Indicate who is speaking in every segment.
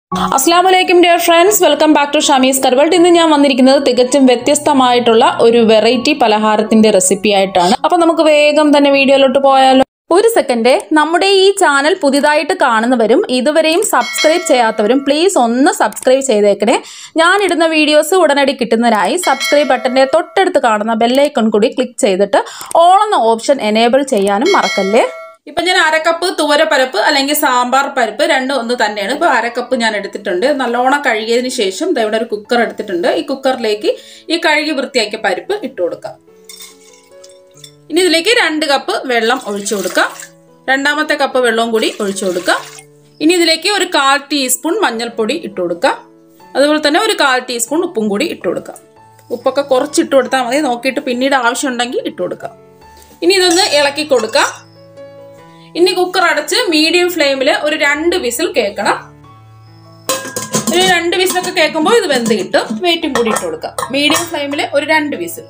Speaker 1: അസ്ലാമലൈക്കും dear friends welcome back to ഷമീസ് കർവൾട്ട് ഇന്ന് ഞാൻ വന്നിരിക്കുന്നത് തികച്ചും വ്യത്യസ്തമായിട്ടുള്ള ഒരു വെറൈറ്റി പലഹാരത്തിന്റെ റെസിപ്പി ആയിട്ടാണ് അപ്പൊ നമുക്ക് വേഗം തന്നെ വീഡിയോയിലോട്ട് പോയാലോ ഒരു സെക്കൻഡ് നമ്മുടെ ഈ ചാനൽ പുതിയതായിട്ട് കാണുന്നവരും ഇതുവരെയും സബ്സ്ക്രൈബ് ചെയ്യാത്തവരും പ്ലീസ് ഒന്ന് സബ്സ്ക്രൈബ് ചെയ്തേക്കണേ ഞാൻ ഇടുന്ന വീഡിയോസ് ഉടനടി കിട്ടുന്നതിനായി സബ്സ്ക്രൈബ് ബട്ടന്റെ തൊട്ടടുത്ത് കാണുന്ന ബെല്ലൈക്കൺ കൂടി ക്ലിക്ക് ചെയ്തിട്ട് ഓൾ എന്ന ഓപ്ഷൻ എനേബിൾ ചെയ്യാനും മറക്കല്ലേ ഇപ്പൊ ഞാൻ അരക്കപ്പ് തുവരപ്പരപ്പ് അല്ലെങ്കിൽ സാമ്പാർ പരിപ്പ് രണ്ടും ഒന്ന് തന്നെയാണ് ഇപ്പൊ അരക്കപ്പ് ഞാൻ എടുത്തിട്ടുണ്ട് നല്ലോണം കഴുകിയതിന് ശേഷം ദാ ഇവിടെ ഒരു കുക്കർ എടുത്തിട്ടുണ്ട് ഈ കുക്കറിലേക്ക് ഈ കഴുകി വൃത്തിയാക്കിയ പരിപ്പ് ഇട്ട് കൊടുക്കാം ഇനി ഇതിലേക്ക് രണ്ട് കപ്പ് വെള്ളം ഒഴിച്ചു കൊടുക്കാം രണ്ടാമത്തെ കപ്പ് വെള്ളവും കൂടി ഒഴിച്ചു കൊടുക്കാം ഇനി ഇതിലേക്ക് ഒരു കാൽ ടീസ്പൂൺ മഞ്ഞൾപ്പൊടി ഇട്ട് കൊടുക്കാം അതുപോലെ തന്നെ ഒരു കാൽ ടീസ്പൂൺ ഉപ്പും കൂടി ഇട്ട് കൊടുക്കാം ഉപ്പൊക്കെ കുറച്ച് ഇട്ട് കൊടുത്താൽ മതി നോക്കിയിട്ട് പിന്നീട് ആവശ്യമുണ്ടെങ്കിൽ ഇട്ട് കൊടുക്കാം ഇനി ഇതൊന്ന് ഇളക്കി കൊടുക്കാം ഇനി കുക്കർ അടച്ച് മീഡിയം ഫ്ലെയിമിൽ ഒരു രണ്ട് വിസിൽ കേൾക്കണം ഒരു രണ്ട് വിസിലൊക്കെ കേൾക്കുമ്പോൾ ഇത് വെന്ത് കിട്ടും വെയിറ്റും കൂടി ഇട്ട് കൊടുക്കാം മീഡിയം ഫ്ലെയിമിൽ ഒരു രണ്ട് വിസിൽ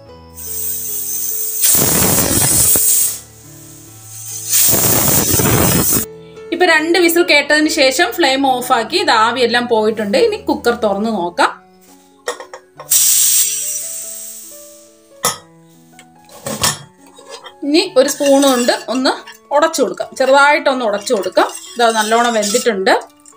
Speaker 1: ഇപ്പൊ രണ്ട് വിസിൽ കേട്ടതിന് ശേഷം ഫ്ലെയിം ഓഫ് ആക്കി ഇത് ആവിയെല്ലാം പോയിട്ടുണ്ട് ഇനി കുക്കർ തുറന്ന് നോക്കാം ഇനി ഒരു സ്പൂൺ കൊണ്ട് ഒന്ന് ഉടച്ചു കൊടുക്കാം ചെറുതായിട്ടൊന്ന് ഉടച്ചു കൊടുക്കാം ഇത് നല്ലോണം വെന്തിട്ടുണ്ട്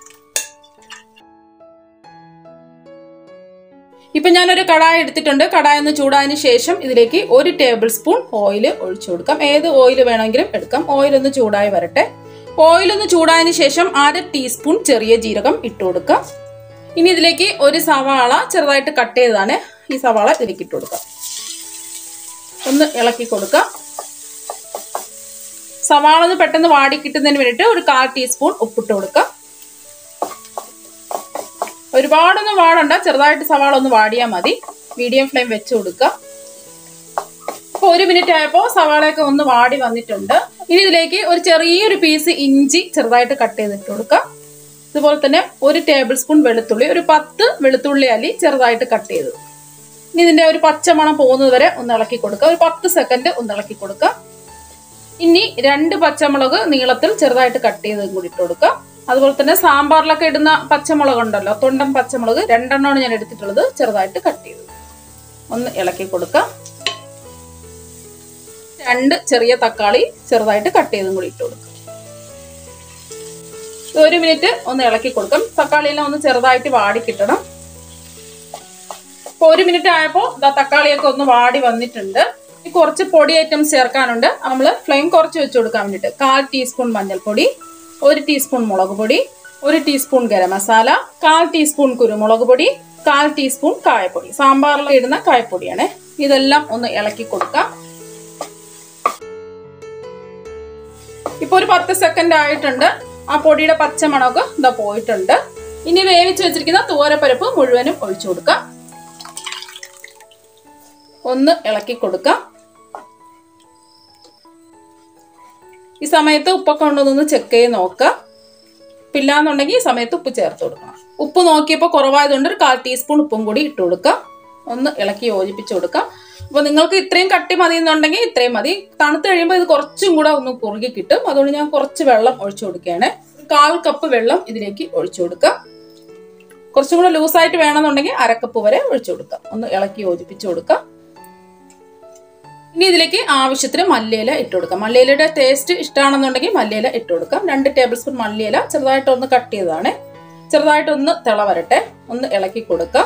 Speaker 1: ഇപ്പൊ ഞാനൊരു കടായ എടുത്തിട്ടുണ്ട് കടായ ഒന്ന് ചൂടായതിനു ശേഷം ഇതിലേക്ക് ഒരു ടേബിൾ സ്പൂൺ ഓയിൽ ഒഴിച്ചു കൊടുക്കാം ഏത് ഓയിൽ വേണമെങ്കിലും എടുക്കാം ഓയിൽ ഒന്ന് ചൂടായി വരട്ടെ ഓയിൽ ഒന്ന് ചൂടായതിനു ശേഷം അര ടീസ്പൂൺ ചെറിയ ജീരകം ഇട്ട് കൊടുക്കാം ഇനി ഇതിലേക്ക് ഒരു സവാള ചെറുതായിട്ട് കട്ട് ചെയ്തതാണ് ഈ സവാള ഇതിലേക്ക് ഇട്ട് കൊടുക്കാം ഒന്ന് ഇളക്കി കൊടുക്കാം സവാള ഒന്ന് പെട്ടെന്ന് വാടി കിട്ടുന്നതിന് വേണ്ടിയിട്ട് ഒരു കാൽ ടീസ്പൂൺ ഉപ്പിട്ട് കൊടുക്കാം ഒരുപാടൊന്നും വാടണ്ട ചെറുതായിട്ട് സവാള ഒന്ന് വാടിയാൽ മതി മീഡിയം ഫ്ലെയിം വെച്ച് കൊടുക്കുക ഇപ്പൊ ഒരു മിനിറ്റ് ആയപ്പോൾ സവാളയൊക്കെ ഒന്ന് വാടി വന്നിട്ടുണ്ട് ഇനി ഇതിലേക്ക് ഒരു ചെറിയൊരു പീസ് ഇഞ്ചി ചെറുതായിട്ട് കട്ട് ചെയ്തിട്ട് കൊടുക്കാം ഇതുപോലെ തന്നെ ഒരു ടേബിൾ സ്പൂൺ വെളുത്തുള്ളി ഒരു പത്ത് വെളുത്തുള്ളി അല്ലി ചെറുതായിട്ട് കട്ട് ചെയ്ത് ഇനി ഇതിന്റെ ഒരു പച്ചമണം പോകുന്നത് വരെ ഒന്ന് ഇളക്കി കൊടുക്കുക ഒരു പത്ത് സെക്കൻഡ് ഒന്ന് ഇളക്കി കൊടുക്കുക ഇനി രണ്ട് പച്ചമുളക് നീളത്തിൽ ചെറുതായിട്ട് കട്ട് ചെയ്തതും കൂടി ഇട്ട് കൊടുക്കുക അതുപോലെ തന്നെ സാമ്പാറിലൊക്കെ ഇടുന്ന പച്ചമുളക് ഉണ്ടല്ലോ തൊണ്ടൻ പച്ചമുളക് രണ്ടെണ്ണമാണ് ഞാൻ എടുത്തിട്ടുള്ളത് ചെറുതായിട്ട് കട്ട് ചെയ്തത് ഒന്ന് ഇളക്കി കൊടുക്കാം രണ്ട് ചെറിയ തക്കാളി ചെറുതായിട്ട് കട്ട് ചെയ്തും കൂടി ഇട്ട് കൊടുക്കാം ഒരു മിനിറ്റ് ഒന്ന് ഇളക്കി കൊടുക്കാം തക്കാളിയെല്ലാം ഒന്ന് ചെറുതായിട്ട് വാടി കിട്ടണം ഇപ്പൊ ഒരു മിനിറ്റ് ആയപ്പോൾ തക്കാളിയൊക്കെ ഒന്ന് വാടി വന്നിട്ടുണ്ട് കുറച്ച് പൊടി ഐറ്റംസ് ചേർക്കാനുണ്ട് നമ്മൾ ഫ്ലെയിം കുറച്ച് വെച്ച് കൊടുക്കാൻ വേണ്ടിയിട്ട് കാൽ ടീസ്പൂൺ മഞ്ഞൾപ്പൊടി ഒരു ടീസ്പൂൺ മുളക് പൊടി ഒരു ടീസ്പൂൺ ഗരം മസാല കാൽ ടീസ്പൂൺ കുരുമുളക് പൊടി കാൽ ടീസ്പൂൺ കായപ്പൊടി സാമ്പാറിൽ ഇടുന്ന കായപ്പൊടിയാണ് ഇതെല്ലാം ഒന്ന് ഇളക്കി കൊടുക്കാം ഇപ്പൊ ഒരു പത്ത് സെക്കൻഡ് ആയിട്ടുണ്ട് ആ പൊടിയുടെ പച്ചമണമൊക്കെ ഇതാ പോയിട്ടുണ്ട് ഇനി വേവിച്ച് വെച്ചിരിക്കുന്ന തൂരപ്പരപ്പ് മുഴുവനും ഒഴിച്ചു കൊടുക്കാം ഒന്ന് ഇളക്കി കൊടുക്കാം ഈ സമയത്ത് ഉപ്പൊക്കെ ഉണ്ടോന്നൊന്ന് ചെക്ക് ചെയ്ത് നോക്കുക പില്ലാന്നുണ്ടെങ്കിൽ ഈ സമയത്ത് ഉപ്പ് ചേർത്ത് കൊടുക്കണം ഉപ്പ് നോക്കിയപ്പോൾ കുറവായതുകൊണ്ട് ഒരു കാൽ ടീസ്പൂൺ ഉപ്പും കൂടി ഇട്ട് കൊടുക്കാം ഒന്ന് ഇളക്കി യോജിപ്പിച്ച് കൊടുക്കാം അപ്പോൾ നിങ്ങൾക്ക് ഇത്രയും കട്ടി മതി എന്നുണ്ടെങ്കിൽ ഇത്രയും മതി തണുത്ത് കഴിയുമ്പോൾ ഇത് കുറച്ചും കൂടെ ഒന്ന് കുറുകി കിട്ടും അതുകൊണ്ട് ഞാൻ കുറച്ച് വെള്ളം ഒഴിച്ചു കൊടുക്കുകയാണ് കാൽ കപ്പ് വെള്ളം ഇതിലേക്ക് ഒഴിച്ചു കൊടുക്കാം കുറച്ചും കൂടെ ലൂസായിട്ട് വേണമെന്നുണ്ടെങ്കിൽ അരക്കപ്പ് വരെ ഒഴിച്ചു കൊടുക്കാം ഒന്ന് ഇളക്കി യോജിപ്പിച്ച് കൊടുക്കാം ഇനി ഇതിലേക്ക് ആവശ്യത്തിന് മല്ലിയില ഇട്ട് കൊടുക്കാം മല്ലിയിലയുടെ ടേസ്റ്റ് ഇഷ്ടമാണെന്നുണ്ടെങ്കിൽ മല്ലിയില ഇട്ട് കൊടുക്കാം രണ്ട് ടേബിൾ സ്പൂൺ മല്ലിയില ചെറുതായിട്ട് ഒന്ന് കട്ട് ചെയ്തതാണ് ചെറുതായിട്ടൊന്ന് തിള വരട്ടെ ഒന്ന് ഇളക്കി കൊടുക്കാം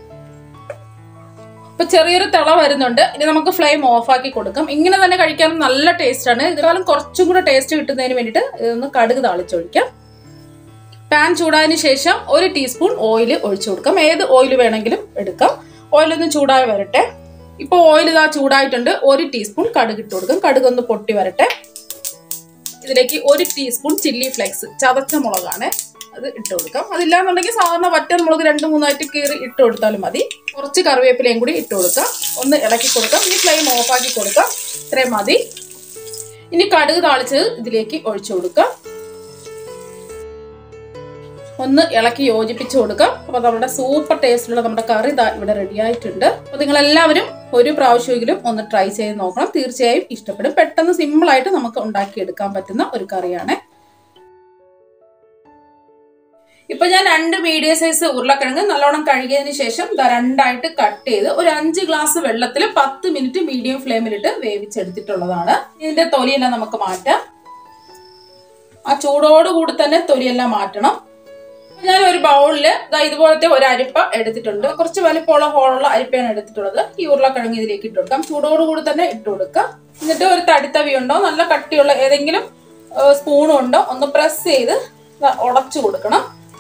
Speaker 1: ഇപ്പൊ ചെറിയൊരു തിള വരുന്നുണ്ട് ഇനി നമുക്ക് ഫ്ലെയിം ഓഫ് ആക്കി കൊടുക്കാം ഇങ്ങനെ തന്നെ കഴിക്കാൻ നല്ല ടേസ്റ്റ് ആണ് ഇതിനാലും കുറച്ചും കൂടെ ടേസ്റ്റ് കിട്ടുന്നതിന് വേണ്ടിയിട്ട് ഇതൊന്ന് കടുക് താളിച്ചൊഴിക്കാം പാൻ ചൂടായതിനു ശേഷം ഒരു ടീസ്പൂൺ ഓയിൽ ഒഴിച്ചു കൊടുക്കാം ഏത് ഓയിൽ വേണമെങ്കിലും എടുക്കാം ഓയിലൊന്ന് ചൂടായി വരട്ടെ ഇപ്പോൾ ഓയിൽ ഇതാ ചൂടായിട്ടുണ്ട് ഒരു ടീസ്പൂൺ കടുക് ഇട്ട് കൊടുക്കും കടുക് ഒന്ന് പൊട്ടി വരട്ടെ ഇതിലേക്ക് ഒരു ടീസ്പൂൺ ചില്ലി ഫ്ലേക്സ് ചതച്ച മുളകാണ് അത് ഇട്ട് കൊടുക്കാം അതില്ലാന്നുണ്ടെങ്കിൽ സാധാരണ വറ്റൽ മുളക് രണ്ട് മൂന്നായിട്ട് കീറി ഇട്ട് കൊടുത്താലും മതി കുറച്ച് കറിവേപ്പിലയും കൂടി ഇട്ട് കൊടുക്കാം ഒന്ന് ഇളക്കി കൊടുക്കാം ഇനി ഫ്ലെയിം ഓഫ് ആക്കി കൊടുക്കാം ഇത്രയും മതി ഇനി കടുക് താളിച്ചത് ഇതിലേക്ക് ഒഴിച്ചു കൊടുക്കാം ഒന്ന് ഇളക്കി യോജിപ്പിച്ച് കൊടുക്കാം അപ്പോൾ നമ്മുടെ സൂപ്പർ ടേസ്റ്റിലുള്ള നമ്മുടെ കറി ഇതാ ഇവിടെ റെഡി ആയിട്ടുണ്ട് അപ്പോൾ നിങ്ങൾ എല്ലാവരും ഒരു പ്രാവശ്യമെങ്കിലും ഒന്ന് ട്രൈ ചെയ്ത് നോക്കണം തീർച്ചയായും ഇഷ്ടപ്പെടും പെട്ടെന്ന് സിമ്പിൾ ആയിട്ട് നമുക്ക് ഉണ്ടാക്കിയെടുക്കാൻ പറ്റുന്ന ഒരു കറിയാണ് ഇപ്പൊ ഞാൻ രണ്ട് മീഡിയം സൈസ് ഉരുളക്കിഴങ്ങ് നല്ലോണം കഴുകിയതിന് ശേഷം ദാ രണ്ടായിട്ട് കട്ട് ചെയ്ത് ഒരു അഞ്ച് ഗ്ലാസ് വെള്ളത്തിൽ പത്ത് മിനിറ്റ് മീഡിയം ഫ്ലെയിമിലിട്ട് വേവിച്ചെടുത്തിട്ടുള്ളതാണ് ഇതിന്റെ തൊലിയെല്ലാം നമുക്ക് മാറ്റാം ആ ചൂടോടുകൂടി തന്നെ തൊലിയെല്ലാം മാറ്റണം ഞാൻ ഒരു ബൗളിൽ ഇതുപോലത്തെ ഒരു അരിപ്പ എടുത്തിട്ടുണ്ട് കുറച്ച് വലിപ്പമുള്ള ഹോളുള്ള അരിപ്പയാണ് എടുത്തിട്ടുള്ളത് ഈ ഉരുളക്കിഴങ്ങ് ഇതിലേക്ക് ഇട്ട് കൊടുക്കാം ചൂടോടുകൂടി തന്നെ ഇട്ട് കൊടുക്കാം എന്നിട്ട് ഒരു തടിത്തവി ഉണ്ടോ നല്ല കട്ടിയുള്ള ഏതെങ്കിലും സ്പൂണും ഉണ്ടോ ഒന്ന് പ്രസ് ചെയ്ത് ഉടച്ചു കൊടുക്കണം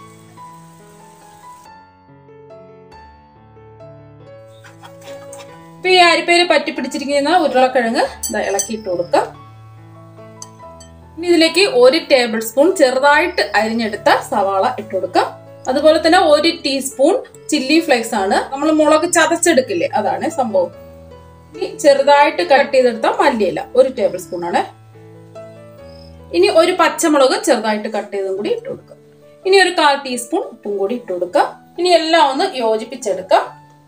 Speaker 1: ഇപ്പൊ ഈ അരിപ്പയിൽ പറ്റി പിടിച്ചിരിക്കുന്ന ഉരുളക്കിഴങ്ങ് ഇളക്കിയിട്ട് കൊടുക്കാം ഇനി ഇതിലേക്ക് ഒരു ടേബിൾ സ്പൂൺ ചെറുതായിട്ട് അരിഞ്ഞെടുത്ത സവാള ഇട്ട് കൊടുക്കാം അതുപോലെ തന്നെ ഒരു ടീസ്പൂൺ ചില്ലി ഫ്ലേക്സ് ആണ് നമ്മൾ മുളക് ചതച്ചെടുക്കില്ലേ അതാണ് സംഭവം ഇനി ചെറുതായിട്ട് കട്ട് ചെയ്തെടുത്ത മല്ലിയില ഒരു ടേബിൾ സ്പൂൺ ആണ് ഇനി ഒരു പച്ചമുളക് ചെറുതായിട്ട് കട്ട് ചെയ്തും കൂടി ഇട്ട് കൊടുക്കാം ഇനി ഒരു കാൽ ടീസ്പൂൺ ഉപ്പും കൂടി ഇട്ട് കൊടുക്കാം ഇനി എല്ലാം ഒന്ന് യോജിപ്പിച്ചെടുക്കാം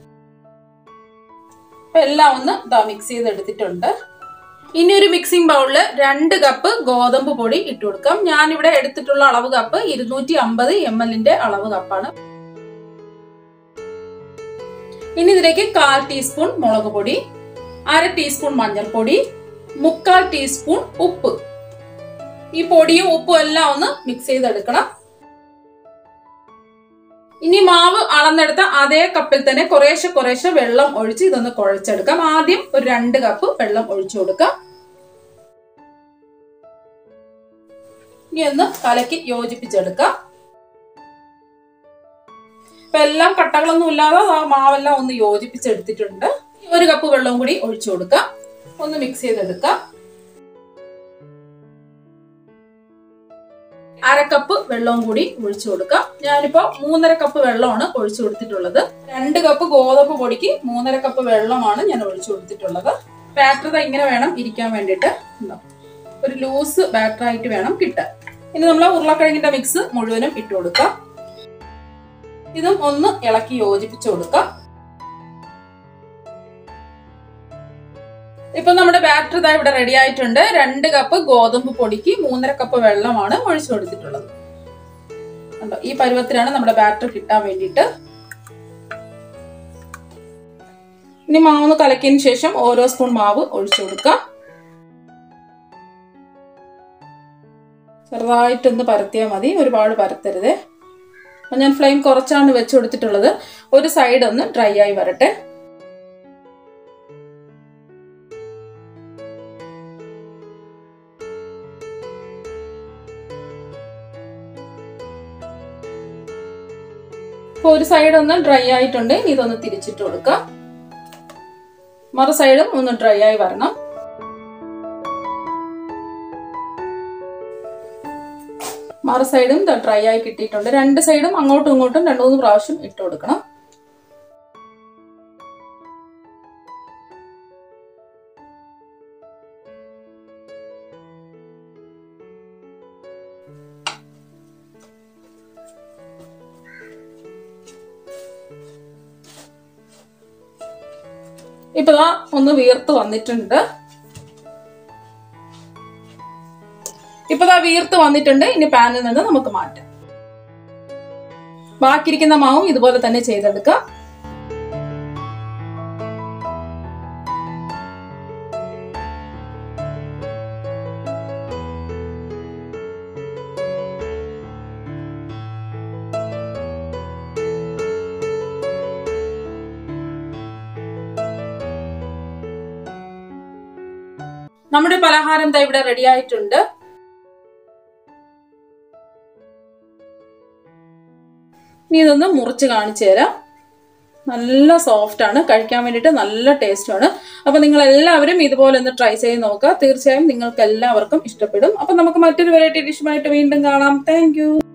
Speaker 1: എല്ലാം ഒന്ന് ഇതാ മിക്സ് ചെയ്തെടുത്തിട്ടുണ്ട് ഇനി ഒരു മിക്സിംഗ് ബൗളിൽ രണ്ട് കപ്പ് ഗോതമ്പ് പൊടി ഇട്ട് കൊടുക്കാം ഞാൻ ഇവിടെ എടുത്തിട്ടുള്ള അളവ് കപ്പ് ഇരുന്നൂറ്റി അമ്പത് എം എല്ലിന്റെ അളവ് കപ്പാണ് ഇനി ഇതിലേക്ക് കാൽ ടീസ്പൂൺ മുളക് പൊടി അര ടീസ്പൂൺ മഞ്ഞൾപ്പൊടി മുക്കാൽ ടീസ്പൂൺ ഉപ്പ് ഈ പൊടിയും ഉപ്പും എല്ലാം ഒന്ന് മിക്സ് ചെയ്തെടുക്കണം ഇനി മാവ് അളന്നെടുത്ത അതേ കപ്പിൽ തന്നെ കുറേശ്ശെ കുറേശ്ശെ വെള്ളം ഒഴിച്ച് ഇതൊന്ന് കുഴച്ചെടുക്കാം ആദ്യം ഒരു രണ്ട് കപ്പ് വെള്ളം ഒഴിച്ചു കൊടുക്കാം ഇനി ഒന്ന് കലക്കി യോജിപ്പിച്ചെടുക്കാം ഇപ്പൊ എല്ലാം കട്ടകളൊന്നും ഇല്ലാതെ ആ മാവെല്ലാം ഒന്ന് യോജിപ്പിച്ചെടുത്തിട്ടുണ്ട് ഒരു കപ്പ് വെള്ളം കൂടി ഒഴിച്ചു കൊടുക്കാം ഒന്ന് മിക്സ് ചെയ്തെടുക്കാം അര കപ്പ് വെള്ളവും കൂടി ഒഴിച്ചു കൊടുക്കാം ഞാനിപ്പോ മൂന്നര കപ്പ് വെള്ളമാണ് ഒഴിച്ചു കൊടുത്തിട്ടുള്ളത് രണ്ട് കപ്പ് ഗോതമ്പ് പൊടിക്ക് മൂന്നര കപ്പ് വെള്ളമാണ് ഞാൻ ഒഴിച്ചു കൊടുത്തിട്ടുള്ളത് ബാറ്റർ ഇങ്ങനെ വേണം ഇരിക്കാൻ വേണ്ടിയിട്ട് ഒരു ലൂസ് ബാറ്റർ ആയിട്ട് വേണം കിട്ടാൻ ഇനി നമ്മൾ ഉരുളക്കിഴങ്ങിന്റെ മിക്സ് മുഴുവനും ഇട്ട് കൊടുക്കാം ഇതും ഒന്ന് ഇളക്കി യോജിപ്പിച്ചു കൊടുക്കാം ഇപ്പൊ നമ്മുടെ ബാറ്റർ ഇതാ ഇവിടെ റെഡി ആയിട്ടുണ്ട് രണ്ട് കപ്പ് ഗോതമ്പ് പൊടിക്ക് മൂന്നര കപ്പ് വെള്ളമാണ് ഒഴിച്ചു കൊടുത്തിട്ടുള്ളത് കണ്ടോ ഈ പരുവത്തിലാണ് നമ്മുടെ ബാറ്റർ കിട്ടാൻ വേണ്ടിയിട്ട് ഇനി മാവ് കലക്കിയതിന് ശേഷം ഓരോ സ്പൂൺ മാവ് ഒഴിച്ചു കൊടുക്കാം ചെറുതായിട്ടൊന്ന് പരത്തിയാൽ മതി ഒരുപാട് പരത്തരുതേ അപ്പം ഞാൻ ഫ്ലെയിം കുറച്ചാണ് വെച്ച് കൊടുത്തിട്ടുള്ളത് ഒരു സൈഡ് ഒന്ന് ഡ്രൈ ആയി വരട്ടെ അപ്പോൾ ഒരു സൈഡ് ഒന്ന് ഡ്രൈ ആയിട്ടുണ്ട് ഇനി ഇതൊന്ന് തിരിച്ചിട്ട് കൊടുക്കാം മറു സൈഡും ഒന്ന് ഡ്രൈ ആയി വരണം മറു സൈഡും ഡ്രൈ ആയി കിട്ടിയിട്ടുണ്ട് രണ്ട് സൈഡും അങ്ങോട്ടും ഇങ്ങോട്ടും രണ്ടു മൂന്ന് പ്രാവശ്യം ഇട്ട് കൊടുക്കണം ഇപ്പൊ ദാ ഒന്ന് വീർത്ത് വന്നിട്ടുണ്ട് ഇപ്പൊ ദാ വീർത്ത് വന്നിട്ടുണ്ട് ഇനി പാനിൽ നിന്ന് നമുക്ക് മാറ്റാം ബാക്കിയിരിക്കുന്ന മാവും ഇതുപോലെ തന്നെ ചെയ്തെടുക്കാം നമ്മുടെ പലഹാരം ദാ ഇവിടെ റെഡി ആയിട്ടുണ്ട് ഇനി ഇതൊന്ന് മുറിച്ച് കാണിച്ചു തരാം നല്ല സോഫ്റ്റ് ആണ് കഴിക്കാൻ വേണ്ടിയിട്ട് നല്ല ടേസ്റ്റ് ആണ് അപ്പൊ നിങ്ങൾ എല്ലാവരും ഇതുപോലെ ഒന്ന് ട്രൈ ചെയ്ത് നോക്കുക തീർച്ചയായും നിങ്ങൾക്ക് എല്ലാവർക്കും ഇഷ്ടപ്പെടും അപ്പൊ നമുക്ക് മറ്റൊരു വെറൈറ്റി ഡിഷുമായിട്ട് വീണ്ടും കാണാം താങ്ക്